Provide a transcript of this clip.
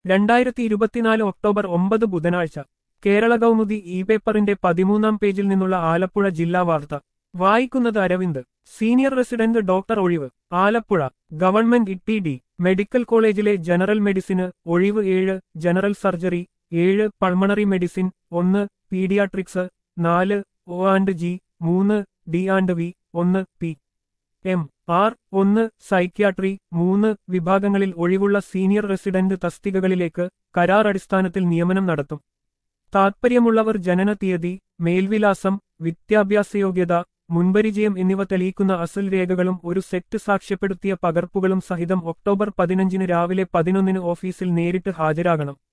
രണ്ടായിരത്തി ഇരുപത്തിനാല് ഒക്ടോബർ ഒമ്പത് ബുധനാഴ്ച കേരള കൗമുദി ഇ പേപ്പറിന്റെ പതിമൂന്നാം പേജിൽ നിന്നുള്ള ആലപ്പുഴ ജില്ലാ വാർത്ത വായിക്കുന്നത് അരവിന്ദ് സീനിയർ റെസിഡന്റ് ഡോക്ടർ ഒഴിവ് Alappuzha government E D medical കോളേജിലെ ജനറൽ മെഡിസിന് ഒഴിവ് ഏഴ് ജനറൽ സർജറി ഏഴ് പൾമണറി മെഡിസിൻ ഒന്ന് പീഡിയാട്രിക്സ് നാല് ഒ ആൻഡ് ജി മൂന്ന് ഡി ആൻഡ് വി ഒന്ന് പി എം ആർ ഒന്ന് സൈക്യാട്രി മൂന്ന് വിഭാഗങ്ങളിൽ ഒഴിവുള്ള സീനിയർ റെസിഡന്റ് തസ്തികകളിലേക്ക് കരാർ അടിസ്ഥാനത്തിൽ നിയമനം നടത്തും താത്പര്യമുള്ളവർ ജനന തീയതി മേൽവിലാസം വിദ്യാഭ്യാസയോഗ്യത മുൻപരിചയം എന്നിവ തെളിയിക്കുന്ന അസൽ രേഖകളും ഒരു സെറ്റ് സാക്ഷ്യപ്പെടുത്തിയ പകർപ്പുകളും സഹിതം ഒക്ടോബർ പതിനഞ്ചിന് രാവിലെ പതിനൊന്നിന് ഓഫീസിൽ നേരിട്ട് ഹാജരാകണം